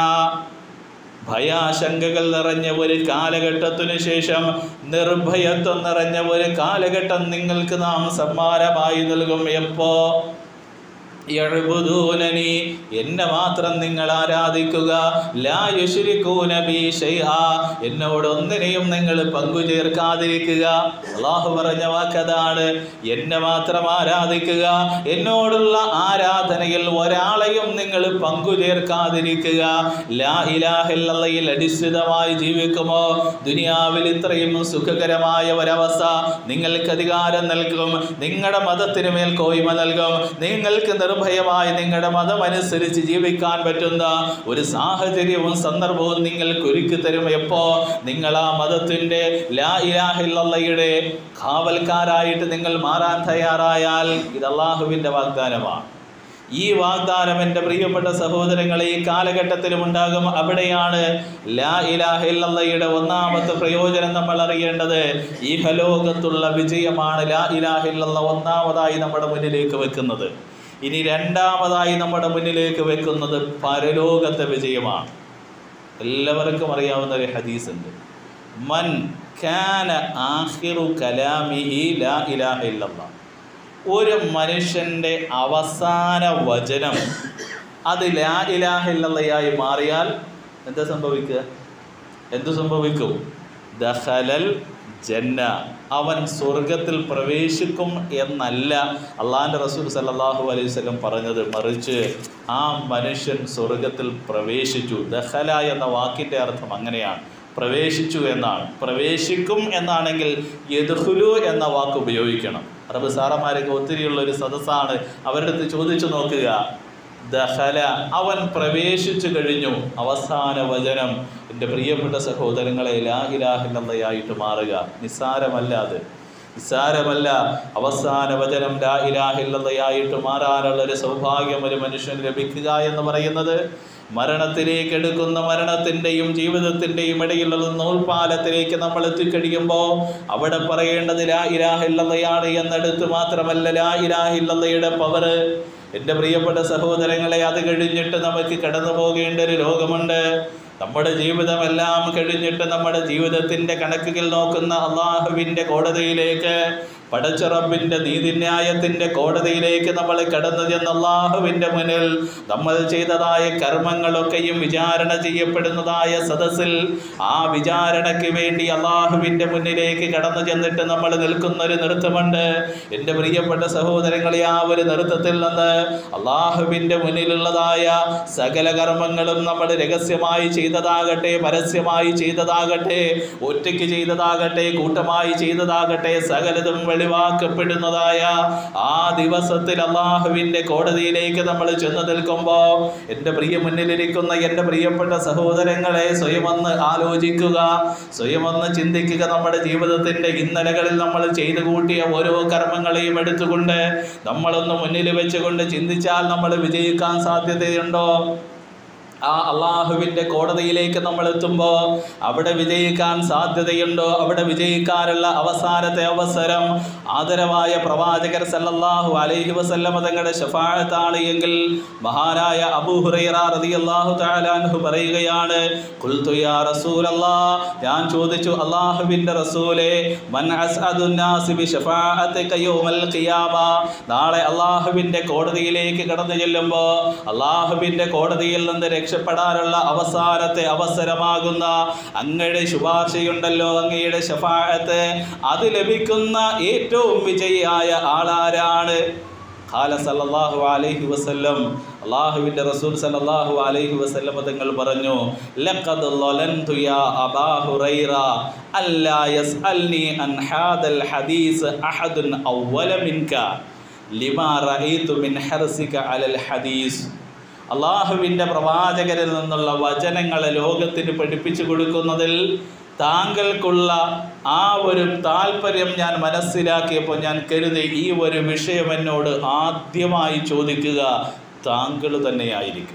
[SPEAKER 1] ഭയാശങ്കകൾ നിറഞ്ഞ ഒരു കാലഘട്ടത്തിനു ശേഷം നിർഭയത്വം നിറഞ്ഞ ഒരു കാലഘട്ടം നിങ്ങൾക്ക് നാം സമ്മാനമായി നൽകും എപ്പോ യഅ്ബുദൂനനി എന്നെ മാത്രം നിങ്ങൾ ആരാധിക്കുക ലാ യുശ്രികൂന ബി ഷൈആ എന്നോട് ഒന്നിനെയും നിങ്ങൾ പങ്കു ചേർക്കാതിരിക്കുക അള്ളാഹു പറഞ്ഞ വാക്കതാണ് എന്നെ മാത്രം ആരാധിക്കുക എന്നോടുള്ള ആരാധനയിൽ ഒരാളെയും നിങ്ങൾ പങ്കു ചേർക്കാതിരിക്കുക ലാ ഇലാഹില്ലയിൽ അടിസ്ഥിതമായി ജീവിക്കുമോ ദുനിയാവിൽ ഇത്രയും സുഖകരമായ ഒരവസ്ഥ നിങ്ങൾക്ക് അധികാരം നൽകും നിങ്ങളുടെ മതത്തിന് മേൽ കോയ്മ നൽകും നിങ്ങൾക്ക് നിർഭയമായി നിങ്ങളുടെ മതം അനുസരിച്ച് ജീവിക്കാൻ പറ്റുന്ന ഒരു സാഹചര്യവും സന്ദർഭവും നിങ്ങൾക്ക് ഒരുക്കി തരും എപ്പോ നിങ്ങൾ ആ മതത്തിൻ്റെ ലാ ഇലാഹില്ലയുടെ കാവൽക്കാരായിട്ട് നിങ്ങൾ മാറാൻ തയ്യാറായാൽ ഇത് അള്ളാഹുവിൻ്റെ വാഗ്ദാനമാണ് ഈ വാഗ്ദാനം എൻ്റെ പ്രിയപ്പെട്ട സഹോദരങ്ങളെ ഈ കാലഘട്ടത്തിലും ഉണ്ടാകും അവിടെയാണ് ലാ ഇലാഹില്ലയുടെ ഒന്നാമത്തെ പ്രയോജനം നമ്മൾ അറിയേണ്ടത് ഈ ഹലോകത്തുള്ള വിജയമാണ് ലാ ഇലാഹില്ല ഒന്നാമതായി നമ്മുടെ മുന്നിലേക്ക് വെക്കുന്നത് ഇനി രണ്ടാമതായി നമ്മുടെ മുന്നിലേക്ക് വെക്കുന്നത് പരലോകത്തെ വിജയമാണ് എല്ലാവർക്കും അറിയാവുന്ന ഒരു ഹദീസ് ഉണ്ട് മൻ കാന ആഖിറു കലാമിഹി ലാ ഇലാഹ ഇല്ലല്ലാഹ് ഒരു മനുഷ്യൻ്റെ അവസാന വചനം അത് ലാ ഇലാഹ ഇല്ലല്ലയായി മാറിയാൽ എന്താ സംഭവിക്കുക എന്തു സംഭവിക്കും ദഹലൽ ജന്ന അവൻ സ്വർഗത്തിൽ പ്രവേശിക്കും എന്നല്ല അള്ളാഹിൻ്റെ റസൂൽ സല്ലല്ലാഹു അലൈഹി വസല്ലം പറഞ്ഞത് മറിച്ച് ആ മനുഷ്യൻ സ്വർഗത്തിൽ പ്രവേശിച്ചു ദഹല എന്ന വാക്കിൻ്റെ അർത്ഥം അങ്ങനെയാണ് പ്രവേശിച്ചു എന്നാണ് പ്രവേശിക്കും എന്നാണെങ്കിൽ യദുഹുലു എന്ന വാക്ക് ഉപയോഗിക്കണം അറബ് സാറന്മാരൊക്കെ ഒത്തിരിയുള്ള ഒരു സദസ്സാണ് അവരുടെ അടുത്ത് ചോദിച്ചു നോക്കുക ദഹല അവൻ പ്രവേശിച്ചു കഴിഞ്ഞു അവസാന വചനം എൻ്റെ പ്രിയപ്പെട്ട സഹോദരങ്ങളെ ലാഹിലാഹില്ലയായിട്ട് മാറുക നിസ്സാരമല്ല അത് നിസ്സാരമല്ല അവസാന വചനം ലാ ഇലാഹില്ലയായിട്ട് മാറാനുള്ള ഒരു സൗഭാഗ്യം ഒരു മനുഷ്യന് ലഭിക്കുക എന്ന് പറയുന്നത് മരണത്തിലേക്ക് എടുക്കുന്ന മരണത്തിൻ്റെയും ജീവിതത്തിൻ്റെയും ഇടയിലുള്ള നൂൽപാലത്തിലേക്ക് നമ്മൾ എത്തിക്കഴിയുമ്പോൾ അവിടെ പറയേണ്ടത് ലാ ഇലാഹില്ലയാണ് എന്നെടുത്ത് മാത്രമല്ല ലാ ഇലാഹില്ലയുടെ പവർ എൻ്റെ പ്രിയപ്പെട്ട സഹോദരങ്ങളെ അത് കഴിഞ്ഞിട്ട് നമുക്ക് കടന്നു പോകേണ്ട ഒരു ലോകമുണ്ട് നമ്മുടെ ജീവിതമെല്ലാം കഴിഞ്ഞിട്ട് നമ്മുടെ ജീവിതത്തിൻ്റെ കണക്കുകൾ നോക്കുന്ന അള്ളാഹുവിൻ്റെ കോടതിയിലേക്ക് പടച്ചറബിൻ്റെ നീതിന്യായത്തിൻ്റെ കോടതിയിലേക്ക് നമ്മൾ കടന്നു ചെന്ന അള്ളാഹുവിൻ്റെ മുന്നിൽ നമ്മൾ ചെയ്തതായ കർമ്മങ്ങളൊക്കെയും വിചാരണ ചെയ്യപ്പെടുന്നതായ സദസ്സിൽ ആ വിചാരണയ്ക്ക് വേണ്ടി അള്ളാഹുവിൻ്റെ മുന്നിലേക്ക് കടന്നു ചെന്നിട്ട് നമ്മൾ നിൽക്കുന്ന ഒരു നൃത്തമുണ്ട് എൻ്റെ പ്രിയപ്പെട്ട സഹോദരങ്ങളെ ആ ഒരു നൃത്തത്തിൽ നിന്ന് അള്ളാഹുവിൻ്റെ മുന്നിലുള്ളതായ സകല കർമ്മങ്ങളും നമ്മൾ രഹസ്യമായി ചെയ്തതാകട്ടെ പരസ്യമായി ചെയ്തതാകട്ടെ ഒറ്റയ്ക്ക് ചെയ്തതാകട്ടെ കൂട്ടമായി ചെയ്തതാകട്ടെ സകലതും വെളിവാക്കപ്പെടുന്നതായ ആ ദിവസത്തിൽ അള്ളാഹുവിൻ്റെ കോടതിയിലേക്ക് നമ്മൾ ചെന്ന് നിൽക്കുമ്പോൾ എൻ്റെ പ്രിയ മുന്നിലിരിക്കുന്ന എൻ്റെ പ്രിയപ്പെട്ട സഹോദരങ്ങളെ സ്വയമൊന്ന് ആലോചിക്കുക സ്വയമൊന്ന് ചിന്തിക്കുക നമ്മുടെ ജീവിതത്തിൻ്റെ ഇന്നലകളിൽ നമ്മൾ ചെയ്തു കൂട്ടിയ ഓരോ കർമ്മങ്ങളെയും എടുത്തുകൊണ്ട് നമ്മളൊന്ന് മുന്നിൽ വെച്ചുകൊണ്ട് ചിന്തിച്ചാൽ നമ്മൾ വിജയിക്കാൻ സാധ്യതയുണ്ടോ ആ അള്ളാഹുവിൻ്റെ കോടതിയിലേക്ക് നമ്മൾ എത്തുമ്പോൾ അവിടെ വിജയിക്കാൻ സാധ്യതയുണ്ടോ അവിടെ വിജയിക്കാനുള്ള അവസാനത്തെ അവസരം ആദരവായ പ്രവാചകർ സല്ലല്ലാഹു അലൈഹി വസല്ലമ തങ്ങളുടെ ഷഫാഴത്താണ് എങ്കിൽ മഹാനായ അബൂ ഹുറൈറ റളിയല്ലാഹു തആല അൻഹു പറയുകയാണ് ഖുൽതു യാ റസൂലല്ലാഹ് ഞാൻ ചോദിച്ചു അള്ളാഹുവിൻ്റെ റസൂലേ മൻ അസ്അദുൻ നാസി ബി ഷഫാഅത്തിക യൗമൽ ഖിയാമ നാളെ അള്ളാഹുവിൻ്റെ കോടതിയിലേക്ക് കടന്നു ചെല്ലുമ്പോൾ അള്ളാഹുവിൻ്റെ കോടതിയിൽ നിന്ന് രക്ഷപ്പെടാനുള്ള അവസാനത്തെ അവസരമാകുന്ന അങ്ങയുടെ ശുപാർശയുണ്ടല്ലോ അങ്ങയുടെ ഷഫാഅത്ത് അത് ലഭിക്കുന്ന ഏറ്റവും വിജയിയായ ആളാരാണ് ഖാല സല്ലല്ലാഹു അലൈഹി വസല്ലം അള്ളാഹുവിൻ്റെ റസൂൽ സല്ലല്ലാഹു അലൈഹി വസല്ലം തങ്ങൾ പറഞ്ഞു ലഖദ് ളലൻതു യാ അബാ ഹുറൈറ അല്ലാ യസ്അൽനി അൻ ഹാദൽ ഹദീസ് അഹദുൻ അവ്വല മിൻക ലിമാ റഅയ്തു മിൻ ഹർസിക അലൽ ഹദീസ് അള്ളാഹുവിൻ്റെ പ്രവാചകരിൽ നിന്നുള്ള വചനങ്ങളെ ലോകത്തിന് പഠിപ്പിച്ചു കൊടുക്കുന്നതിൽ താങ്കൾക്കുള്ള ആ ഒരു താല്പര്യം ഞാൻ മനസ്സിലാക്കിയപ്പോൾ ഞാൻ കരുതി ഈ ഒരു വിഷയം എന്നോട് ആദ്യമായി ചോദിക്കുക താങ്കൾ തന്നെയായിരിക്കും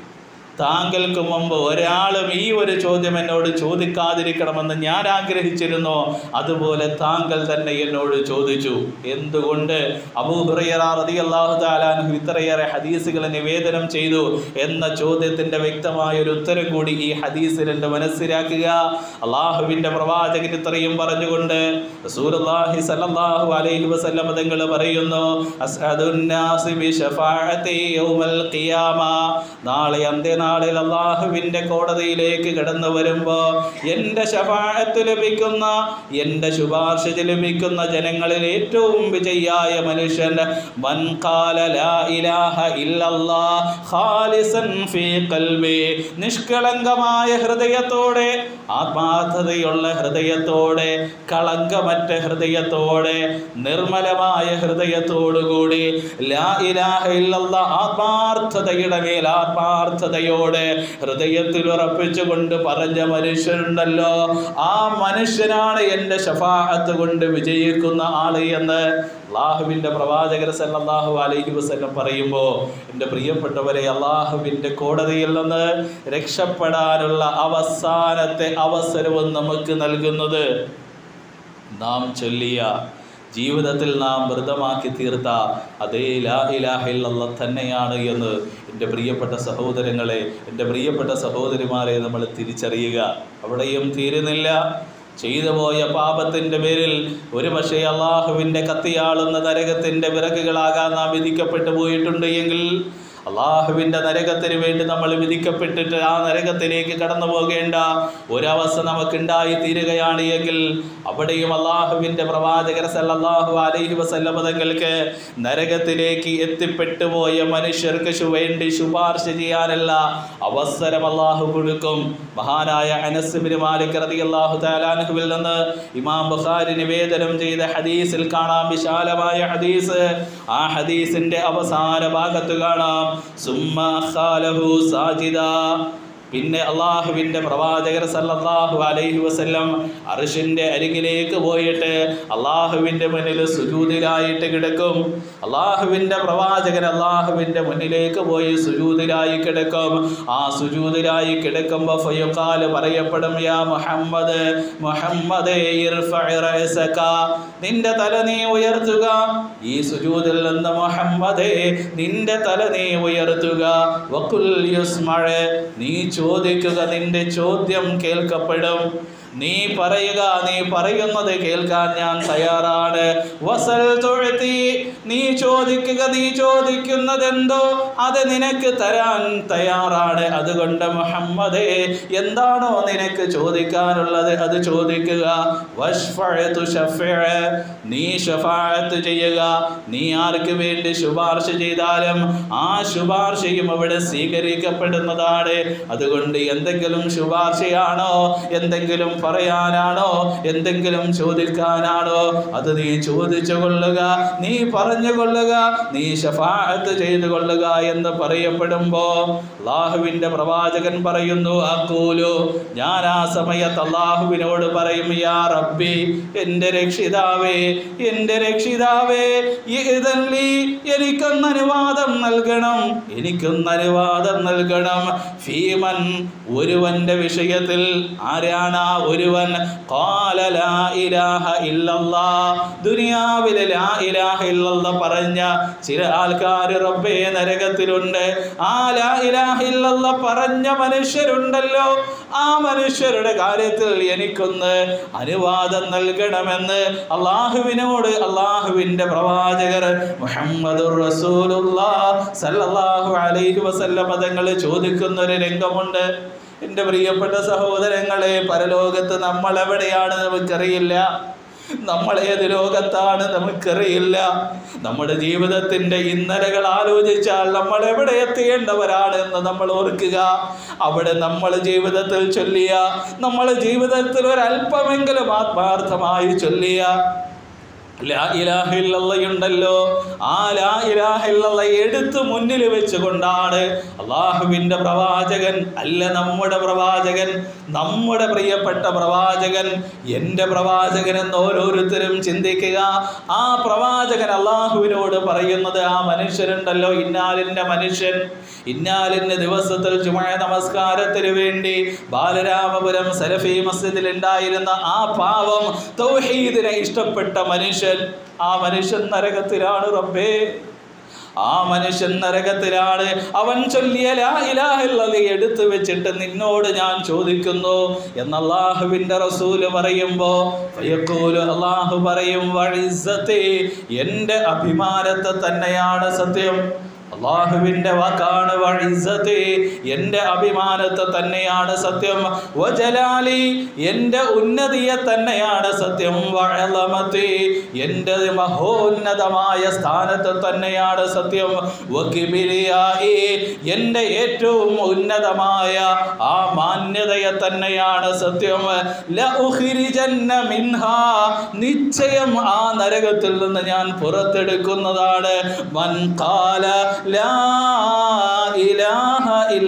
[SPEAKER 1] താങ്കൾക്ക് മുമ്പ് ഒരാളും ഈ ഒരു ചോദ്യം എന്നോട് ചോദിക്കാതിരിക്കണമെന്ന് ഞാൻ ആഗ്രഹിച്ചിരുന്നു അതുപോലെ താങ്കൾ തന്നെ എന്നോട് ചോദിച്ചു എന്തുകൊണ്ട് അബൂഹുറയ്യറാഹു താലാൻഹു ഇത്രയേറെ ഹദീസുകൾ നിവേദനം ചെയ്തു എന്ന ചോദ്യത്തിന്റെ വ്യക്തമായ ഒരു ഉത്തരം കൂടി ഈ ഹദീസിൽ എൻ്റെ മനസ്സിലാക്കുക അള്ളാഹുവിൻ്റെ പ്രവാചകൻ ഇത്രയും പറഞ്ഞുകൊണ്ട് റസൂലുള്ളാഹി സല്ലല്ലാഹു അലൈഹി വസല്ലം തങ്ങൾ പറയുന്നു അസ്അദുന്നാസി ബി ശഫാഅതി യൗമൽ ഖിയാമ നാളെ അന്ത്യനാളിൽ അള്ളാഹുവിൻ്റെ കോടതിയിലേക്ക് കടന്നു വരുമ്പോൾ എൻ്റെ ശഫാഅത്ത് ലഭിക്കുന്ന എൻ്റെ ശുപാർശ ലഭിക്കുന്ന ജനങ്ങളിൽ ഏറ്റവും വിജയായ മനുഷ്യൻ മൻ ഖാല ലാ ഇലാഹ ഇല്ലല്ലാഹ് ഖാലിസൻ ഫീ ഖൽബി നിഷ്കളങ്കമായ ഹൃദയത്തോടെ ആത്മാർത്ഥതയുള്ള ഹൃദയത്തോടെ കളങ്കമറ്റ ഹൃദയത്തോടെ നിർമ്മലമായ ഹൃദയത്തോടുകൂടി ലാ ഇലാഹ ഇല്ലല്ല ആത്മാർത്ഥതയുടെ മേൽ ആത്മാർത്ഥതയോടെ ഹൃദയത്തിൽ ഉറപ്പിച്ചുകൊണ്ട് പറഞ്ഞ മനുഷ്യനുണ്ടല്ലോ ആ മനുഷ്യനാണ് എൻ്റെ ഷഫാഅത്ത് കൊണ്ട് വിജയിക്കുന്ന ആള് എന്ന് അള്ളാഹുവിൻ്റെ പ്രവാചകർ സല്ലല്ലാഹു അലൈഹി വസല്ലം പറയുമ്പോൾ എൻ്റെ പ്രിയപ്പെട്ടവരെ അള്ളാഹുവിൻ്റെ കോടതിയിൽ നിന്ന് രക്ഷപ്പെടാനുള്ള അവസാനത്തെ അവസരവും നമുക്ക് നൽകുന്നത് നാം ചൊല്ലിയ ജീവിതത്തിൽ നാം മൃതമാക്കി തീർത്ത അതേ ലാ ഇലാഹ ഇല്ലല്ലാ തന്നെയാണ് എന്ന് എൻ്റെ പ്രിയപ്പെട്ട സഹോദരങ്ങളെ എൻ്റെ പ്രിയപ്പെട്ട സഹോദരിമാരെ നമ്മൾ തിരിച്ചറിയുക അവിടെയും തീരുന്നില്ല ചെയ്തു പോയ പാപത്തിൻ്റെ പേരിൽ ഒരു പക്ഷേ അള്ളാഹുവിൻ്റെ കത്തിയാളുന്ന നരകത്തിൻ്റെ വിറകുകളാകാൻ നാം വിധിക്കപ്പെട്ടു പോയിട്ടുണ്ട് എങ്കിൽ അള്ളാഹുവിൻ്റെ നരകത്തിന് വേണ്ടി നമ്മൾ വിധിക്കപ്പെട്ടിട്ട് ആ നരകത്തിലേക്ക് കടന്നു പോകേണ്ട ഒരവസ്ഥ നമുക്കുണ്ടായി തീരുകയാണ് എങ്കിൽ അവിടെയും അള്ളാഹുവിൻ്റെ പ്രവാചകർ സല്ലല്ലാഹു അലൈഹി വസല്ലമ തങ്ങൾക്ക് നരകത്തിലേക്ക് എത്തിപ്പെട്ടു പോയ മനുഷ്യർക്ക് ശു- വേണ്ടി ശുപാർശ ചെയ്യാനുള്ള അവസരം അള്ളാഹു കൊടുക്കും മഹാനായ അനസ്ബിന് മാലിക് റളിയല്ലാഹു തആലാൻഹുവിൽ നിന്ന് ഇമാം ബുഖാരി നിവേദനം ചെയ്ത ഹദീസിൽ കാണാം വിശാലമായ ഹദീസ് ആ ഹദീസിന്റെ അവസാന ഭാഗത്ത് കാണാം സുമ്മ ഖാലഹു സാജിദ പിന്നെ അള്ളാഹുവിൻ്റെ പ്രവാചകർ സല്ലല്ലാഹു അലൈഹി വസല്ലം അർഷിൻ്റെ അരികിലേക്ക് പോയിട്ട് അള്ളാഹുവിൻ്റെ മുന്നിൽ സുജൂതിലായിട്ട് കിടക്കും അള്ളാഹുവിൻ്റെ പ്രവാചകൻ അള്ളാഹുവിൻ്റെ മുന്നിലേക്ക് പോയി സുജൂതിലായി കിടക്കും ആ സുജൂതിലായി കിടക്കുമ്പോൾ ഫയുക്കാല് പറയപ്പെടും യാ മുഹമ്മദ് മുഹമ്മദേ ഇർഫഇ റഅസക നിന്റെ തല നീ ഉയർത്തുക ഈ സുജൂദിൽ നിന്ന് മുഹമ്മദേ നിന്റെ തല നീ ഉയർത്തുക വകുൽ യുസ്മഅ നീ ചോദിക്കുക നിന്റെ ചോദ്യം കേൾക്കപ്പെടും നീ പറയുക നീ പറയുന്നത് കേൾക്കാൻ ഞാൻ തയ്യാറാണ് വസൽ തൊഴുത്തി നീ ചോദിക്കുക നീ ചോദിക്കുന്നതെന്തോ അത് നിനക്ക് തരാൻ തയ്യാറാണ് അതുകൊണ്ട് മുഹമ്മദേ എന്താണോ നിനക്ക് ചോദിക്കാനുള്ളത് അത് ചോദിക്കുക വഷ്ഫഅതു ശഫഅ. നീ ഷഫാഅത്ത് ചെയ്യുക നീ ആർക്ക് വേണ്ടി ശുപാർശ ചെയ്താലും ആ ശുപാർശയും അവിടെ സ്വീകരിക്കപ്പെടുന്നതാണ് അതുകൊണ്ട് എന്തെങ്കിലും ശുപാർശയാണോ എന്തെങ്കിലും പറയാനാണോ എന്തെങ്കിലും ചോദിക്കാനാണോ അത് നീ ചോദിച്ചു കൊള്ളുക നീ പറഞ്ഞു കൊള്ളുക നീ ഷഫാഅത്ത് ചെയ്തു കൊള്ളുക എന്ന് പറയപ്പെടുമ്പോ അള്ളാഹുവിന്റെ പ്രവാചകൻ പറയുന്നു അക്കൂലു ഞാൻ ആ സമയത്ത് അള്ളാഹുവിനോട് പറയും യാ റബ്ബി എൻ്റെ രക്ഷിതാവേ എൻ്റെ രക്ഷിതാവേ ഇതല്ലി എനിക്കൊന്ന് അനുവാദം നൽകണം എനിക്കൊന്ന് അനുവാദം നൽകണം ഫീമൻ ഒരുവന്റെ വിഷയത്തിൽ ആരാണ് ആ ഒരുവൻ ഖാല ലാ ഇലാഹ ഇല്ലല്ലാ ദുനിയാവിലെ ലാ ഇലാഹ ഇല്ലല്ലാ പറഞ്ഞ ചില ആൾക്കാർ റബ്ബേ നരകത്തിലുണ്ട് ആ ലാ ഇലാഹ ഇല്ലല്ലാ പറഞ്ഞ മനുഷ്യരുണ്ടല്ലോ ആ മനുഷ്യരുടെ കാര്യത്തിൽ എനിക്കൊന്ന് അനുവാദം നൽകണമെന്ന് അള്ളാഹുവിനോട് അള്ളാഹുവിൻ്റെ പ്രവാചകർ മുഹമ്മദുർ റസൂലുള്ളാഹ് സല്ലല്ലാഹു അലൈഹി വസല്ലമ തങ്ങൾ ചോദിക്കുന്ന ഒരു രംഗമുണ്ട് എൻ്റെ പ്രിയപ്പെട്ട സഹോദരങ്ങളെ പരലോകത്ത് നമ്മൾ എവിടെയാണ് നമുക്കറിയില്ല നമ്മൾ ഏത് ലോകത്താണ് നമുക്കറിയില്ല നമ്മുടെ ജീവിതത്തിൻ്റെ ഇന്നലകൾ ആലോചിച്ചാൽ നമ്മൾ എവിടെ എത്തേണ്ടവരാണ് എന്ന് നമ്മൾ ഓർക്കുക അവിടെ നമ്മൾ ജീവിതത്തിൽ ചൊല്ലിയ നമ്മൾ ജീവിതത്തിൽ ഒരല്പമെങ്കിലും ആത്മാർത്ഥമായി ചൊല്ലിയ ലാ ഇലാഹ ഇല്ലല്ലയുണ്ടല്ലോ ആ ലാ ഇലാഹ ഇല്ലല്ല എടുത്ത് മുന്നിൽ വെച്ചുകൊണ്ടാണ് അള്ളാഹുവിൻ്റെ പ്രവാചകൻ അല്ല നമ്മുടെ പ്രവാചകൻ നമ്മുടെ പ്രിയപ്പെട്ട പ്രവാചകൻ എൻ്റെ പ്രവാചകൻ എന്ന് ഓരോരുത്തരും ചിന്തിക്കുക ആ പ്രവാചകൻ അള്ളാഹുവിനോട് പറയുന്നത് ആ മനുഷ്യരുണ്ടല്ലോ ഇന്നാലിൻ്റെ മനുഷ്യൻ ഇന്നാലിൻ്റെ ദിവസത്തിൽ ചുമ നമസ്കാരത്തിന് വേണ്ടി ബാലരാമപുരം സലഫി മസ്ജിദിൽ ഉണ്ടായിരുന്ന ആ പാവം തൗഹീദിനെ ഇഷ്ടപ്പെട്ട മനുഷ്യൻ ആ മനുഷ്യൻ നരകത്തിലാണ് റബ്ബേ ആ മനുഷ്യൻ നരകത്തിലാണ് അവൻ ചൊല്ലിയ ലാ ഇലാഹ ഇല്ലല്ലാഹ് എടുത്തു വെച്ചിട്ട് നിന്നോട് ഞാൻ ചോദിക്കുന്നു എന്ന് അള്ളാഹുവിൻ്റെ റസൂല് പറയുമ്പോ ഫയഖൂലു അള്ളാഹു പറയും വഴിസത്തെ എൻ്റെ അഭിമാനത്തെ തന്നെയാണ് സത്യം അള്ളാഹുവിൻ്റെ വാക്കാണ് വഴിസത്തെ എൻ്റെ അഭിമാനത്തെ തന്നെയാണ് സത്യം വജലാലി എൻ്റെ ഉന്നതിയെ തന്നെയാണ് സത്യം വഴലമത്തി എൻ്റെ മഹോന്നതമായ സ്ഥാനത്തെ തന്നെയാണ് സത്യം വകിബിരിയായി എൻ്റെ ഏറ്റവും ഉന്നതമായ ആ മാന്യതയെ തന്നെയാണ് സത്യം ലഉഖിരിജന്ന മിൻഹാ നിശ്ചയം ആ നരകത്തിൽ നിന്ന് ഞാൻ പുറത്തെടുക്കുന്നതാണ് മൻ ഖാല ലാ ഇലാഹ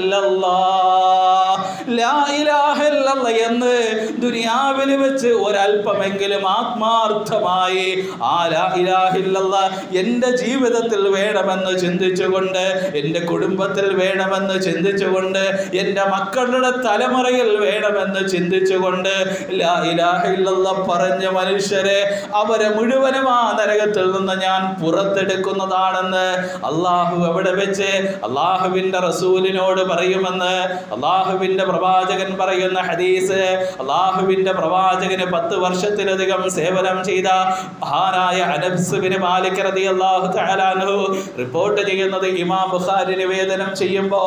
[SPEAKER 1] ഇല്ലല്ലാഹ് ലാ ഇലാഹ ഇല്ലല്ലാഹ് എന്ന് ദുനിയാവിൽ വെച്ച് ഒരല്പമെങ്കിലും ആത്മാർത്ഥമായി ആ ലാ ഇലാഹ ഇല്ലല്ലാഹ് എൻ്റെ ജീവിതത്തിൽ വേണമെന്ന് ചിന്തിച്ചുകൊണ്ട് എൻ്റെ കുടുംബത്തിൽ വേണമെന്ന് ചിന്തിച്ചുകൊണ്ട് എൻ്റെ മക്കളുടെ തലമുറയിൽ വേണമെന്ന് ചിന്തിച്ചുകൊണ്ട് ലാ ഇലാഹ ഇല്ലല്ലാഹ് പറഞ്ഞ മനുഷ്യരെ അവരെ മുഴുവനും ആ നരകത്തിൽ നിന്ന് ഞാൻ പുറത്തെടുക്കുന്നതാണെന്ന് അള്ളാഹു എവിടെ വെച്ച് അള്ളാഹുവിൻ്റെ റസൂലിനോട് പറയുമെന്ന് അള്ളാഹുവിൻ്റെ പ്രവാചകൻ പറയുന്ന ഹദീസ് അള്ളാഹുവിൻ്റെ പ്രവാചകന് പത്ത് വർഷത്തിലധികം സേവനം ചെയ്ത മഹാനായ അനബ്സുബിന് മാലിക് റളിയല്ലാഹു തആല അൻഹു റിപ്പോർട്ട് ചെയ്യുന്നത് ഇമാം ബുഖാരി നിവേദനം ചെയ്യുമ്പോൾ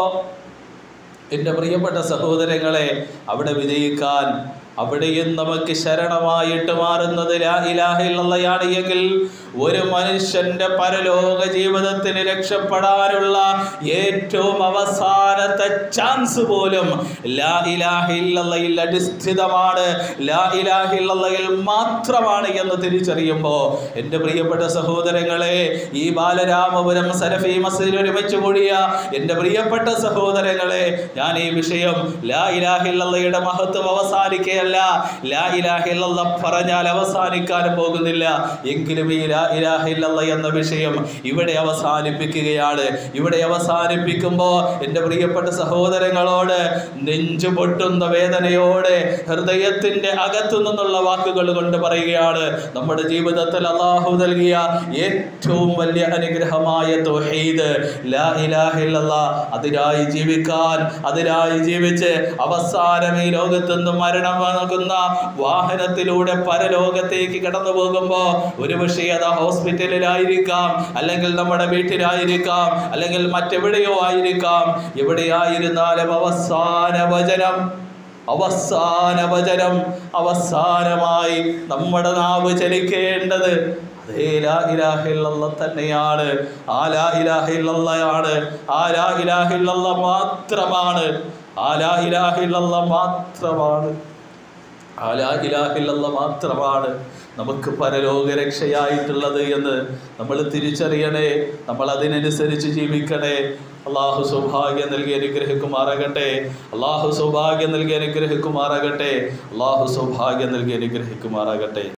[SPEAKER 1] എൻ്റെ പ്രിയപ്പെട്ട സഹോദരങ്ങളെ അവിടെ വിജയിക്കാൻ അവിടെയും നമുക്ക് ശരണമായിട്ട് മാറുന്നത് ലാ ഇലാഹ ഇല്ലല്ലയാണ് എങ്കിൽ ഒരു മനുഷ്യന്റെ പരലോക ജീവിതത്തിന് രക്ഷപ്പെടാനുള്ള ഏറ്റവും അവസാനത്തെ ചാൻസ് പോലും ലാ ഇലാഹ ഇല്ലല്ലയിൽ അടിസ്ഥിതമാണ് ലാ ഇലാഹ ഇല്ലല്ലയിൽ മാത്രമാണ് എന്ന് തിരിച്ചറിയുമ്പോൾ എൻ്റെ പ്രിയപ്പെട്ട സഹോദരങ്ങളെ ഈ ബാലരാമപുരം സലഫി മസ്ജിദിൽ ഒരുമിച്ച് കൂടിയ എൻ്റെ പ്രിയപ്പെട്ട സഹോദരങ്ങളെ ഞാൻ ഈ വിഷയം ലാ ഇലാഹ ഇല്ലല്ലയുടെ മഹത്വം അവസാനിക്കുകയല്ല ലാ ഇലാഹ ഇല്ലല്ല പറഞ്ഞാൽ അവസാനിക്കാനും പോകുന്നില്ല എങ്കിലും ഈ ലാ ഇലാഹ ഇല്ലല്ല എന്ന വിഷയം ഇവിടെ അവസാനിപ്പിക്കുകയാണ് ഇവിടെ അവസാനിപ്പിക്കുമ്പോൾ എൻ്റെ പ്രിയപ്പെട്ട സഹോദരങ്ങളോട് നെഞ്ചു പൊട്ടുന്ന വേദനയോടെ ഹൃദയത്തിൻ്റെ അകത്തു നിന്നുള്ള വാക്കുകൾ കൊണ്ട് പറയുകയാണ് നമ്മുടെ ജീവിതത്തിൽ അള്ളാഹു നൽകിയ ഏറ്റവും വലിയ അനുഗ്രഹമായ തൗഹീദ് ലാ ഇലാഹ ഇല്ലല്ലാ അതിനായി ജീവിക്കാൻ അതിനായി ജീവിച്ച് അവസാനം ഈ ലോകത്ത് നിന്ന് മരണം നൽകുന്ന വാഹനത്തിലൂടെ പരലോകത്തേക്ക് കടന്നു പോകുമ്പോൾ ഒരു പക്ഷേ അത് ഹോസ്പിറ്റലിലായിരിക്കാം അല്ലെങ്കിൽ നമ്മുടെ വീട്ടിലായിരിക്കാം അല്ലെങ്കിൽ മറ്റെവിടെയോ ആയിരിക്കാം എവിടെയായിരുന്നാലും അവസാന വചനം അവസാന വചനം അവസാനമായി നമ്മുടെ നാവ് ചലിക്കേണ്ടത് അതേ ലാ ഇലാഹ ഇല്ലല്ലാഹ് തന്നെയാണ് ആ ലാ ഇലാഹ ഇല്ലല്ലാഹയാണ് ആ ലാ ഇലാഹ ഇല്ലല്ലാഹ് മാത്രമാണ് ആ ലാ ഇലാഹ ഇല്ലല്ലാഹ് മാത്രമാണ് ആ ലാ ഇലാഹ ഇല്ലല്ലാഹ് മാത്രമാണ് നമുക്ക് പരലോക രക്ഷയായിട്ടുള്ളത് എന്ന് നമ്മൾ തിരിച്ചറിയണേ നമ്മൾ അതിനനുസരിച്ച് ജീവിക്കണേ അള്ളാഹു സൗഭാഗ്യം നൽകി അനുഗ്രഹിക്കുമാറാകട്ടെ അള്ളാഹു സൗഭാഗ്യം നൽകി അനുഗ്രഹിക്കുമാറാകട്ടെ അള്ളാഹു സൗഭാഗ്യം നൽകി അനുഗ്രഹിക്കുമാറാകട്ടെ